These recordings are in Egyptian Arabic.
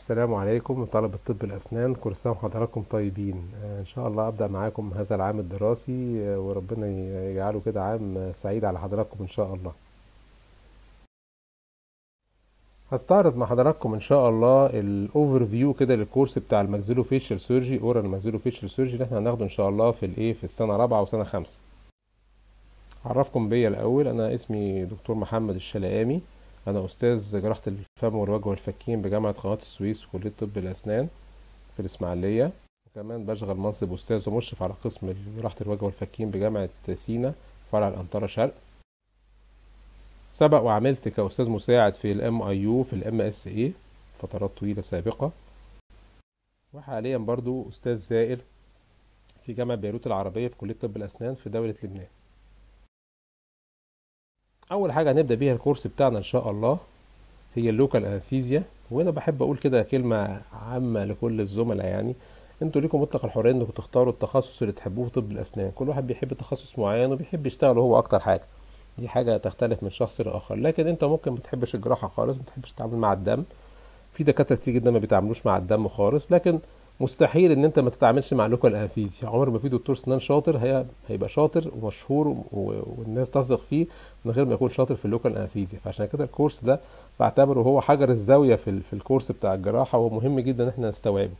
السلام عليكم طلبة طب الأسنان كل سنة وحضراتكم طيبين آه، إن شاء الله أبدأ معاكم هذا العام الدراسي آه، وربنا يجعله كده عام سعيد على حضراتكم إن شاء الله هستعرض مع حضراتكم إن شاء الله الأوفر فيو كده للكورس بتاع الماكسيلو فيشل سيرجي أورال ماكسيلو فيشل سيرجي اللي احنا هناخده إن شاء الله في الإيه في السنة رابعة وسنة خمسة أعرفكم بيا الأول أنا اسمي دكتور محمد الشلقامي أنا أستاذ جراحة الفم والوجه والفكين بجامعة قناة السويس وكلية طب الأسنان في الإسماعيلية وكمان بشغل منصب أستاذ ومشرف على قسم جراحة الوجه والفكين بجامعة سينا فرع الأنطرة شرق سبق وعملت كأستاذ مساعد في الام اي يو في الام اس اي فترات طويلة سابقة وحاليا برضو أستاذ زائر في جامعة بيروت العربية في كلية طب الأسنان في دولة لبنان اول حاجه هنبدا بيها الكورس بتاعنا ان شاء الله هي اللوكال انستيزيا وانا بحب اقول كده كلمه عامه لكل الزملاء يعني انتوا ليكم مطلق الحريه انكم تختاروا التخصص اللي تحبوه في طب الاسنان كل واحد بيحب تخصص معين وبيحب يشتغل هو اكتر حاجه دي حاجه تختلف من شخص لاخر لكن انت ممكن ما تحبش الجراحه خالص ما تحبش تتعامل مع الدم في دكاتره كتير جدا ما بيتعاملوش مع الدم خالص لكن مستحيل ان انت ما تتعاملش مع لوكال انستيزيا عمر ما في دكتور سنان شاطر هي هيبقى شاطر ومشهور و- والناس تثق فيه من غير ما يكون شاطر في اللوكال انستيزيا فعشان كده الكورس ده بعتبره هو حجر الزاويه في ال- في الكورس بتاع الجراحه ومهم جدا ان احنا نستوعبه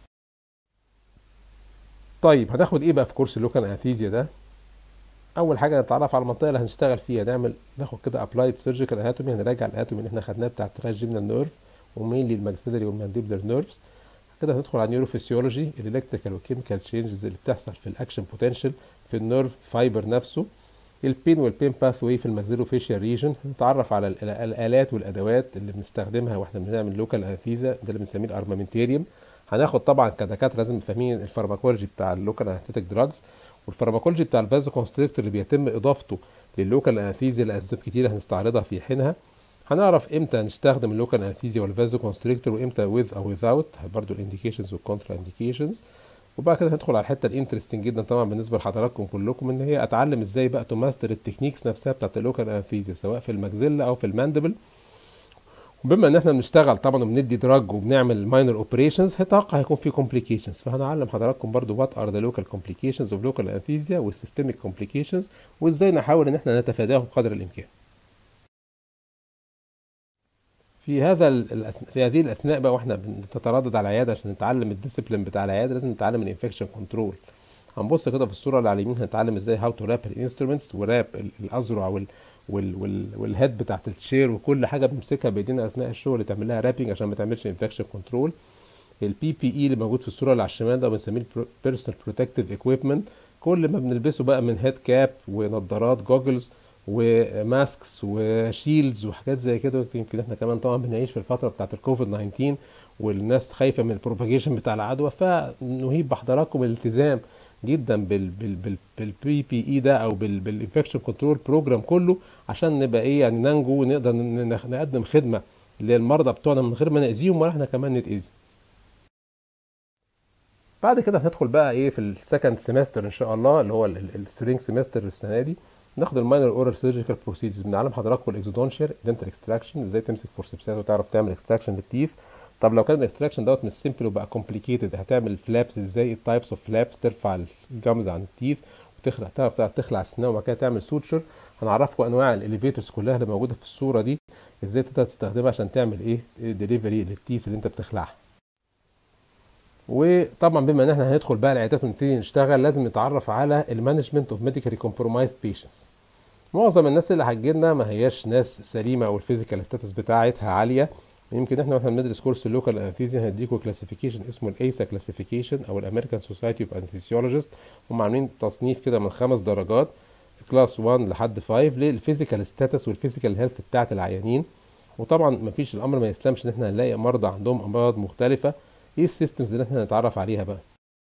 طيب هناخد ايه بقى في كورس اللوكال انستيزيا ده اول حاجه نتعرف على المنطقه اللي هنشتغل فيها نعمل ناخد كده ابلايد سيرجيكال اناتومي هنراجع الاناتومي اللي احنا خدناه بتاع التراجيمنال نيرف ومينلي الماكسيلري والمانديبلر نيرفز كده هندخل على النيوروفيسيولوجي الالكتريكال والكيميكال تشينجز اللي بتحصل في الاكشن بوتنشال في النيرف فايبر نفسه البين والبين باث واي في الماكسيلو فيشيال ريجن نتعرف على ال- الالات والادوات اللي بنستخدمها واحنا بنعمل لوكال انستيزيا ده اللي بنسميه الارمامنتيريوم هناخد طبعا كدكاتره لازم فاهمين الفارماكولوجي بتاع اللوكال انستيتيك دراجز والفارماكولوجي بتاع الفازو كونستريكتور اللي بيتم اضافته للوكال انستيزيا لاسباب كتيره هنستعرضها في حينها هنعرف امتى نستخدم اللوكال انستيزيا والفازو كونستريكتور وامتى ويز او without برضو الانديكيشنز والكونترا انديكيشنز وبعد كده هندخل على الحته الانترستنج جدا طبعا بالنسبه لحضراتكم كلكم ان هي اتعلم ازاي بقى تماستر التكنيكس نفسها بتاعت اللوكال انستيزيا سواء في الماكسيلا او في الماندبل وبما ان احنا بنشتغل طبعا وبندي دراج وبنعمل ماينر اوبريشنز هيتوقع هيكون في كومبليكيشنز فهنعلم حضراتكم برضو وات ار ذا لوكال كومبليكيشنز اوف لوكال انستيزيا والسيستميك كومبليكيشنز وازاي نحاول ان احنا نتفاداهم قدر الامكان في هذا ال- الأث- في هذه الاثناء بقى واحنا بنتردد على العياده عشان نتعلم الديسيبلين بتاع العياده لازم نتعلم الانفكشن كنترول هنبص كده في الصوره اللي على اليمين هنتعلم ازاي هاو تو راب الانسترومنتس وراب ال- الاذرع وال وال وال والهيد بتاعت الشير وكل حاجه بنمسكها بايدينا اثناء الشغل تعمل لها رابنج عشان ما تعملش انفكشن كنترول البي بي اي اللي موجود في الصوره اللي على الشمال ده بنسميه بيرسونال بروتكتيف ايكويبمنت كل ما بنلبسه بقى من هيد كاب ونظارات جوجلز وماسكس وشيلدز وحاجات زي كده يمكن احنا كمان طبعا بنعيش في الفتره بتاعت الكوفيد 19 والناس خايفه من البروباجيشن بتاع العدوى فنهيب بحضراتكم الالتزام جدا بال بال بال بالبي بي اي ده او بال بالانفكشن كنترول بروجرام كله عشان نبقى ايه يعني ننجو ونقدر ن- ن- نقدم خدمه للمرضى بتوعنا من غير ما ناذيهم ولا احنا كمان نتاذي بعد كده هندخل بقى ايه في السكند سيمستر ان شاء الله اللي هو السبرينج سيمستر السنه دي ناخد الماينر اورال سيرجيكال بروسيدرز بنعلم حضراتكم الاكزودونشير دنتال اكستراكشن ازاي تمسك فورسبسات وتعرف تعمل اكستراكشن للتيث طب لو كان الاكستراكشن دوت مش سيمبل وبقى كومبليكيتد هتعمل فلابس ازاي التايبس اوف فلابس ترفع الجامز عن التيث وتخلع تعرف تعرف تخلع السنان وبعد كده تعمل سوتشر هنعرفكم انواع الاليفيتورز كلها اللي موجوده في الصوره دي ازاي تقدر تستخدمها عشان تعمل ايه ديليفري للتيث اللي انت بتخلعها وطبعا بما ان احنا هندخل بقى العيادات ونبتدي نشتغل لازم نتعرف على المانجمنت اوف ميديكالي كومبرومايزد بيشنتس معظم الناس اللي هتجيلنا ما هياش ناس سليمه والفيزيكال ستاتس بتاعتها عاليه يمكن احنا واحنا بندرس كورس اللوكال انستيزيا هنديكوا كلاسيفيكيشن اسمه الايسا كلاسيفيكيشن او الامريكان سوسايتي اوف انستيزيولوجيست هم عاملين تصنيف كده من خمس درجات كلاس 1 لحد 5 للفيزيكال ستاتس والفيزيكال هيلث بتاعت العيانين وطبعا مفيش الامر ما يسلمش ان احنا نلاقي مرضى عندهم امراض مختلفه ايه السيستمز اللي احنا نتعرف عليها بقى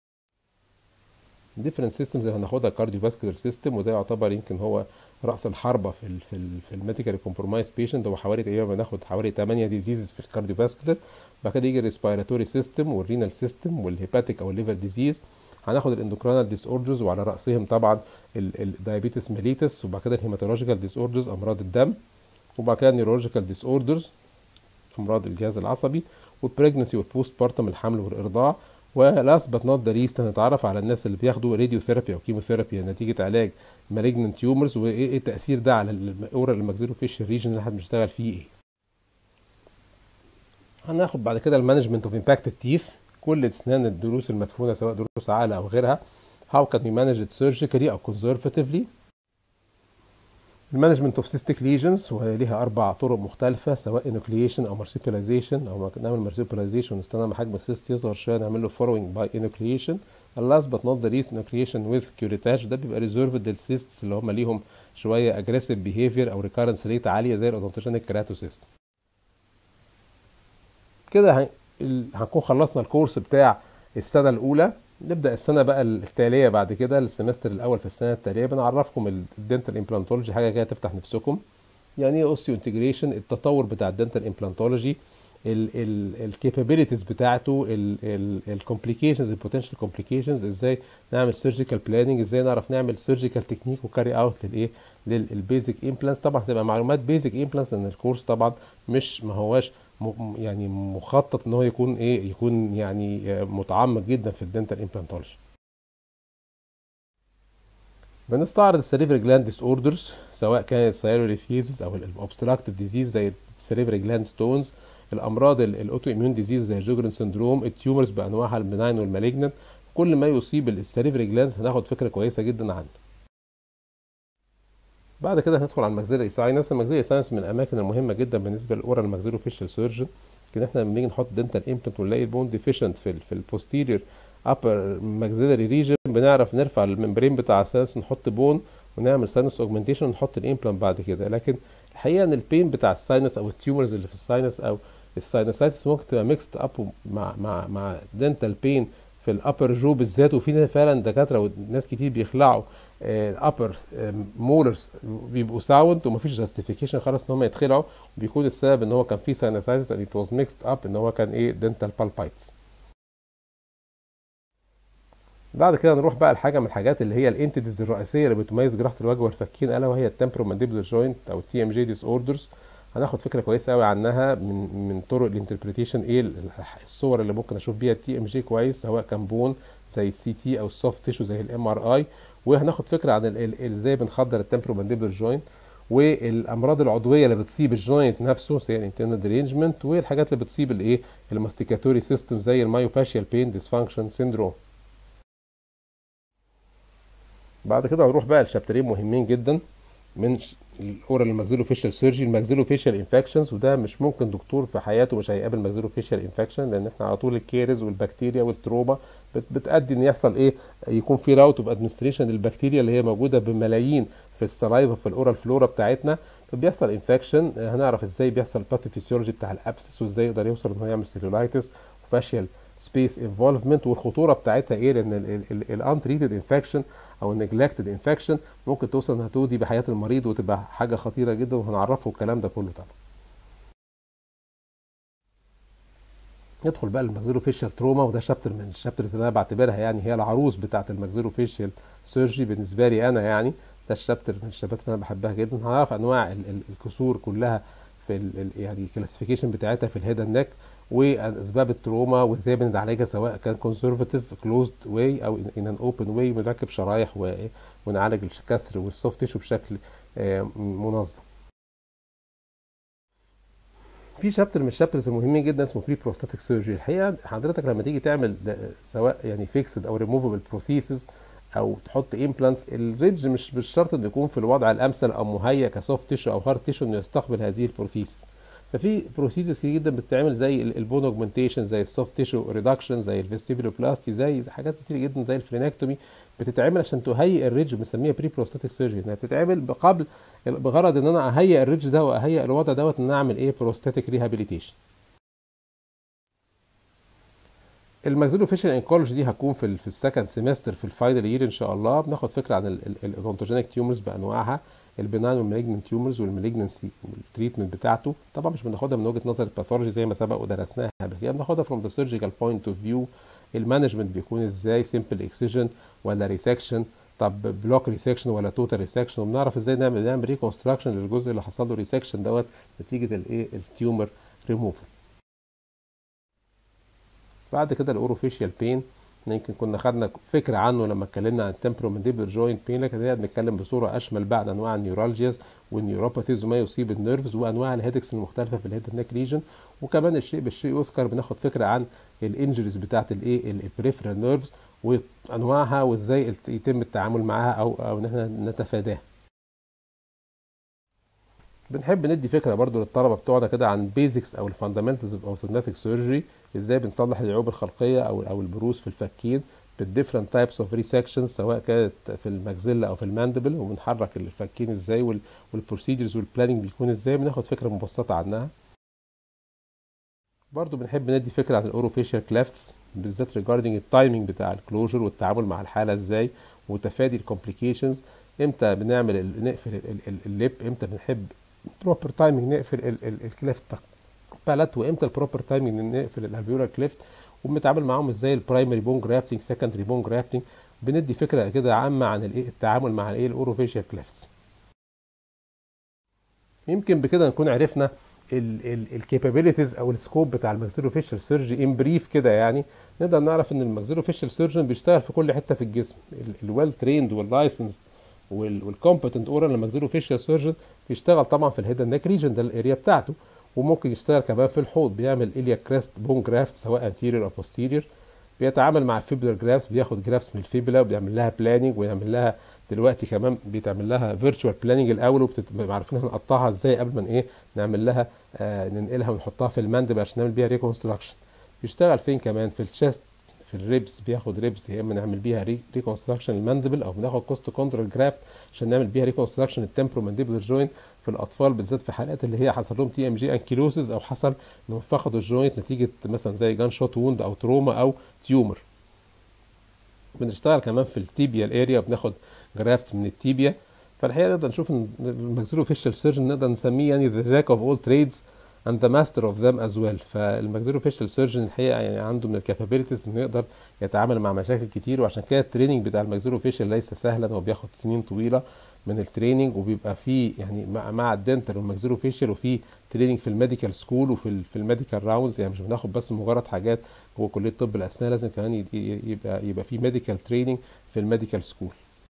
ديفرنت سيستمز اللي هناخدها كارديو فاسكولار سيستم وده يعتبر يمكن هو راس الحربه في ال في ال في الميديكال كومبرومايز بيشنت هو حوالي تقريبا بناخد حوالي 8 ديزيزز في الكارديو فاسكولار بعد كده يجي الريسبيراتوري سيستم والرينال سيستم والهيباتيك او الليفر ديزيز هناخد الاندوكرانال ديس اوردرز وعلى راسهم طبعا الدايابيتس ميليتس وبعد كده الهيماتولوجيكال ديس اوردرز امراض الدم وبعد كده النيورولوجيكال ديس اوردرز امراض الجهاز العصبي والبريجنسي والبوست بارتم الحمل والارضاع ولاست بت نوت ذا ليست هنتعرف على الناس اللي بياخدوا راديو ثيرابي او كيموثيرابي نتيجه علاج مالجننت تيومرز وايه التاثير ده على الاورال الماكسيلوفيشال ريجن اللي احنا بنشتغل فيه ايه هناخد بعد كده المانجمنت اوف امباكت التيث كل اسنان الضروس المدفونه سواء ضروس عاقله او غيرها how can we manage it surgically او conservatively المانجمنت اوف سيستيك ليجنز وهي ليها اربع طرق مختلفه سواء انوكليشن او مارسيبيلايزيشن او نعمل مارسيبيلايزيشن ونستنى لما حجم السيست يصغر شويه نعمل له فوروينج باي انوكليشن last but not the least انوكليشن وذ كيوريتاج ده بيبقى ريزيرفد للسيستس اللي هم ليهم شويه اجريسيف بيهيفير او ريكارنس ريت عاليه زي الاودونتوجينيك كراتوسيست كده هنكون خلصنا الكورس بتاع السنه الاولى نبدا السنه بقى التاليه بعد كده السمستر الاول في السنه التاليه بنعرفكم الدنتال امبلانتولوجي حاجه كده تفتح نفسكم يعني ايه اوستيو انتجريشن التطور بتاع الدنتال امبلانتولوجي الكابابيلتيز بتاعته الكومبليكيشنز البوتنشال كومبليكيشنز ازاي نعمل سيرجيكال بلاننج ازاي نعرف نعمل سيرجيكال تكنيك وكاري اوت للايه للبيزك امبلانتس طبعا هتبقى معلومات بيزك امبلانتس ان الكورس طبعا مش ما هواش يعني مخطط ان هو يكون ايه يكون يعني متعمق جدا في الدنتال امبلانتولوجي بنستعرض السيريفري جلاند ديس اوردرز سواء كانت سايلوريثيزيس او الاوبستراكتيف ديزيز زي السيريفري جلاند ستونز الامراض الاوتو اميون ديزيز زي الجوجرن سندروم التيومرز بانواعها البناين والمالجنت كل ما يصيب السيريفري جلاندز هناخد فكره كويسه جدا عنه بعد كده هندخل على الماكسيلري ساينس الماكسيلري ساينس من الاماكن المهمه جدا بالنسبه للاورال ماكسيلو فيشل سيرجن كده احنا لما بنيجي نحط دنتال امبلانت ونلاقي البون ديفيشنت في ال في البوستيريور ابر ماكسيلري ريجن بنعرف نرفع الممبرين بتاع الساينس نحط بون ونعمل ساينس اوجمنتيشن ونحط الامبلانت بعد كده لكن الحقيقه ان البين بتاع الساينس او التيومرز اللي في الساينس او الساينسايتس ممكن تبقى ميكست اب مع مع مع دنتال بين في الابر جو بالذات وفي فعلا دكاتره وناس كتير بيخلعوا الابر مولرز بيبقوا ساوند ومفيش جاستيفيكيشن خالص ان هم يتخلعوا بيكون السبب ان هو كان في ساينسايتس and it was mixed up ان هو كان ايه دنتال بالبايتس بعد كده نروح بقى لحاجه من الحاجات اللي هي الانتيتيز الرئيسيه اللي بتميز جراحه الوجه والفكين الا وهي التمبرومانديبولار جوينت او التي ام جي ديس اوردرز هناخد فكره كويسه قوي عنها من من طرق الانتربريتيشن ايه الصور اللي ممكن اشوف بيها التي ام جي كويس سواء كان بون زي السي تي او السوفت تيشو زي الام ار اي وهناخد فكره عن ازاي بنخدر التمبرومانديبولار جوينت والامراض العضويه اللي بتصيب الجوينت نفسه زي الانترنال ديرينجمنت والحاجات اللي بتصيب الايه الماستيكاتوري سيستم زي المايوفاشيال بين ديسفانكشن سيندروم بعد كده هنروح بقى لشابترين مهمين جدا من الاورال الماكسيلو فيشال سيرجي الماكسيلو فيشال انفكشنز وده مش ممكن دكتور في حياته مش هيقابل ماكسيلو فيشال انفكشن لان احنا على طول الكيرز والبكتيريا والتروما بتؤدي ان يحصل ايه يكون في راوت اوف ادمنستريشن للبكتيريا اللي هي موجوده بملايين في السلايفا في الاورال فلورا بتاعتنا فبيحصل انفكشن هنعرف ازاي بيحصل الباثوفيسيولوجي بتاع الابسس وازاي يقدر يوصل ان هو يعمل سيلولايتس وفاشيال سبيس انفولفمنت والخطوره بتاعتها ايه لان الانتريتد انفكشن او النجلكتد انفكشن ممكن توصل انها تودي بحياه المريض وتبقى حاجه خطيره جدا وهنعرفه الكلام ده كله طبعا ندخل بقى الماكسيلو فيشال تروما وده شابتر من الشابترز اللي انا بعتبرها يعني هي العروس بتاعه الماكسيلو فيشال سيرجي بالنسبه لي انا يعني ده الشابتر من الشابتر اللي انا بحبها جدا هنعرف انواع ال ال الكسور كلها في ال يعني الكلاسيفيكيشن بتاعتها في الهيد نيك واسباب التروما وازاي بنعالجها سواء كان كونسرفتيف كلوزد واي او ان ان اوبن واي بنركب شرايح ونعالج الكسر والسوفت تيشو بشكل منظم في شابتر من الشابترز المهمين جدا اسمه بري بروستاتيك سيرجري الحقيقه حضرتك لما تيجي تعمل سواء يعني فيكسد او ريموفبل بروثيسز او تحط امبلانتس الريدج مش بالشرط انه يكون في الوضع الامثل او مهيأ كسوفت تيشو او هارد تيشو انه يستقبل هذه البروثيسز ففي بروسيدرز كتير جدا بتتعمل زي البون اوجمنتيشن زي السوفت تيشو ريدكشن زي الفيستيبولوبلاستي زي حاجات كتير جدا زي الفرينكتومي بتتعمل عشان تهيئ الريدج بنسميها بري بروستاتيك سيرجري انها بتتعمل قبل بغرض ان انا اهيئ الريدج ده واهيئ الوضع دوت ان انا اعمل ايه بروستاتيك ريهابيليتيشن الماكسيلو فيشل انكولوجي دي هتكون في في السكند سيمستر في الفاينل يير ان شاء الله بناخد فكره عن الاودونتوجينيك تيومرز بانواعها البناين والمالجنت تيومرز والمالجنسي والتريتمنت بتاعته طبعا مش بناخدها من وجهه نظر الباثولوجي زي ما سبق ودرسناها قبل كده بناخدها فروم ذا سيرجيكال بوينت اوف فيو المانجمنت بيكون ازاي سيمبل اكسجن ولا ريسكشن طب بلوك ريسكشن ولا توتال ريسكشن وبنعرف ازاي نعمل نعمل ريكونستراكشن للجزء اللي حصل له ريسكشن دوت نتيجه الايه التيومر ريموفل بعد كده الاوروفيشيال بين يمكن كنا خدنا فكره عنه لما اتكلمنا عن التمبرومانديبل جوينت بين لكن هي بنتكلم بصوره اشمل بعد انواع النيورالجياز والنيوروباثيز وما يصيب النيرفز وانواع الهيدكس المختلفه في الهيد نيك ريجن وكمان الشيء بالشيء يذكر بناخد فكره عن الانجريز بتاعه الايه البريفرال نيرفز وانواعها وازاي يتم التعامل معاها او او ان احنا نتفاداها بنحب ندي فكره برضو للطلبه بتوعنا كده عن بيزكس او الفاندامنتالز اوف اوتوماتيك سيرجري ازاي بنصلح العيوب الخلقيه او او البروز في الفكين بالديفرنت تايبس اوف ريسكشنز سواء كانت في الماكسيلا او في الماندبل وبنحرك الفكين ازاي والبروسيجرز والبلاننج بيكون ازاي بناخد فكره مبسطه عنها برضو بنحب ندي فكره عن الاوروفيشال كلافتس بالذات ريجاردنج التايمنج بتاع الكلوجر والتعامل مع الحاله ازاي وتفادي الكومبليكيشنز امتى بنعمل نقفل الليب امتى بنحب بروبر تايمنج نقفل الكليفت بالات وامتى البروبر تايمنج نقفل الالفيولار كليفت وبنتعامل معاهم ازاي البرايمري بون جرافتنج سكندري بون جرافتنج بندي فكره كده عامه عن الايه التعامل مع الايه الاوروفيشال كليفتس يمكن بكده نكون عرفنا الكابابيلتيز او السكوب بتاع الماكسيلوفيشال سيرجي ان بريف كده يعني نقدر نعرف ان الماكسيلوفيشال سيرجن بيشتغل في كل حته في الجسم الويل تريند واللايسنس والكومبتنت اورال الماكسيلوفيشال سيرجن بيشتغل طبعا في الهيد نيك ريجن ده الاريا بتاعته وممكن يشتغل كمان في الحوض بيعمل إليا كريست بون جرافت سواء انتيريور او بوستيريور بيتعامل مع الفيبلر جرافس بياخد جرافس من الفيبلا وبيعمل لها بلاننج ويعمل لها دلوقتي كمان بيتعمل لها فيرتشوال بلاننج الاول وبتبقى عارفين هنقطعها ازاي قبل ما ايه نعمل لها آه ننقلها ونحطها في الماندبل عشان نعمل بيها ريكونستراكشن بيشتغل فين كمان في الشيست في الريبس بياخد ريبس يا اما نعمل بيها ريكونستراكشن الماندبل او بناخد كوست كونترول جرافت عشان نعمل بيها ريكونستراكشن التمبرومانديبولار جوينت في الاطفال بالذات في حالات اللي هي حصل لهم تي ام جي انكيلوسيس او حصل انهم فقدوا الجوينت نتيجه مثلا زي جان شوت ووند او تروما او تيومر بنشتغل كمان في التيبيا الاريا وبناخد جرافت من التيبيا فالحقيقه نقدر نشوف ان الماكسيلوفيشال سيرجن نقدر نسميه يعني ذا جاك اوف اول تريدز and the master of them as well فالماكسيلوفيشال سيرجن الحقيقه يعني عنده من الكابابيلتيز انه يقدر يتعامل مع مشاكل كتير وعشان كده التريننج بتاع الماكسيلوفيشال ليس سهلا هو بياخد سنين طويله من التريننج وبيبقى فيه يعني مع, مع الدنتال والماكسيلوفيشال وفي تريننج في الميديكال سكول وفي في الميديكال راوندز يعني مش بناخد بس مجرد حاجات جوه كليه طب الاسنان لازم كمان يبقى يبقى في ميديكال تريننج في الميديكال سكول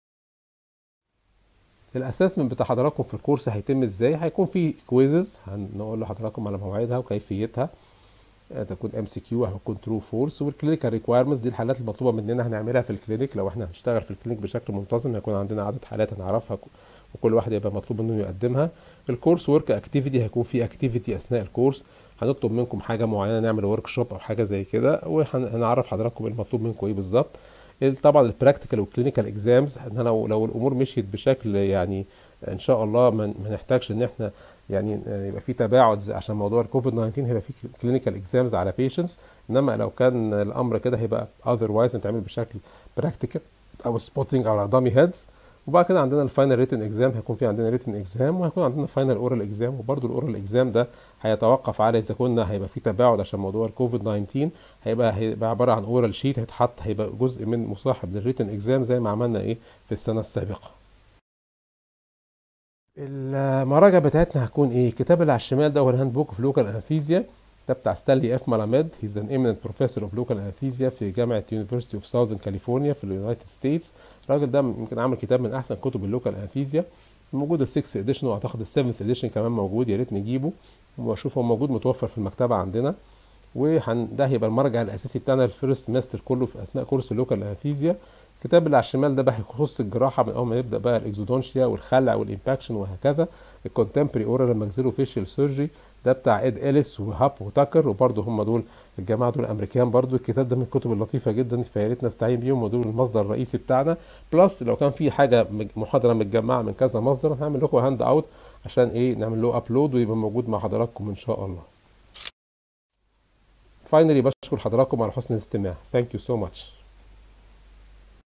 الاسسمنت بتاع حضراتكم في الكورس هيتم ازاي هيكون في كويزز هنقول لحضراتكم على مواعيدها وكيفيتها تكون ام سي كيو هتكون ترو فورس والكلينيكال ريكوايرمنتس دي الحالات المطلوبه مننا هنعملها في الكلينيك لو احنا هنشتغل في الكلينيك بشكل منتظم هيكون عندنا عدد حالات هنعرفها وكل واحد يبقى مطلوب منه يقدمها الكورس ورك اكتيفيتي هيكون في اكتيفيتي اثناء الكورس هنطلب منكم حاجه معينه نعمل ورك شوب او حاجه زي كده وهنعرف حضراتكم المطلوب منكم ايه بالظبط طبعا البراكتيكال والكلينيكال اكزامز ان لو لو الامور مشيت بشكل يعني ان شاء الله ما نحتاجش ان احنا يعني يبقى في تباعد عشان موضوع الكوفيد 19 هيبقى في كلينيكال اكزامز على بيشنتس انما لو كان الامر كده هيبقى اذروايز نتعمل بشكل براكتيكال او سبوتنج على دامي هيدز وبعد كده عندنا الفاينل ريتن اكزام هيكون في عندنا ريتن اكزام وهيكون عندنا فاينل اورال اكزام وبرده الاورال اكزام ده هيتوقف على اذا كنا هيبقى في تباعد عشان موضوع الكوفيد 19 هيبقى هيبقى عباره عن اورال شيت هيتحط هيبقى جزء من مصاحب للريتن اكزام زي ما عملنا ايه في السنه السابقه المراجع بتاعتنا هتكون ايه الكتاب اللي على الشمال ده هو الهاند بوك في لوكال انستيزيا ده بتاع ستانلي اف مالاميد هيز ان ايمننت بروفيسور اوف لوكال انستيزيا في جامعه يونيفرستي اوف ساوثرن كاليفورنيا في اليونايتد ستيتس الراجل ده يمكن عامل كتاب من احسن كتب اللوكال انستيزيا موجود ال6 اديشن واعتقد ال7 اديشن كمان موجود يا ريت نجيبه واشوف هو موجود متوفر في المكتبه عندنا وده هيبقى المرجع الاساسي بتاعنا الفيرست سمستر كله في اثناء كورس اللوكال انستيزيا الكتاب اللي على الشمال ده بقى هيخص الجراحه من اول ما نبدا بقى الاكزودونشيا والخلع والامباكشن وهكذا الكونتمبري اورال ماكسيلوفيشال سيرجري ده بتاع اد اليس وهاب وتاكر وبرده هم دول الجماعه دول امريكان برده الكتاب ده من الكتب اللطيفه جدا فيا ريت نستعين بيهم ودول المصدر الرئيسي بتاعنا بلس لو كان في حاجه محاضره متجمعه من كذا مصدر هنعمل لكم هاند اوت عشان ايه نعمل له ابلود ويبقى موجود مع حضراتكم ان شاء الله فاينلي بشكر حضراتكم على حسن الاستماع ثانك يو سو ماتش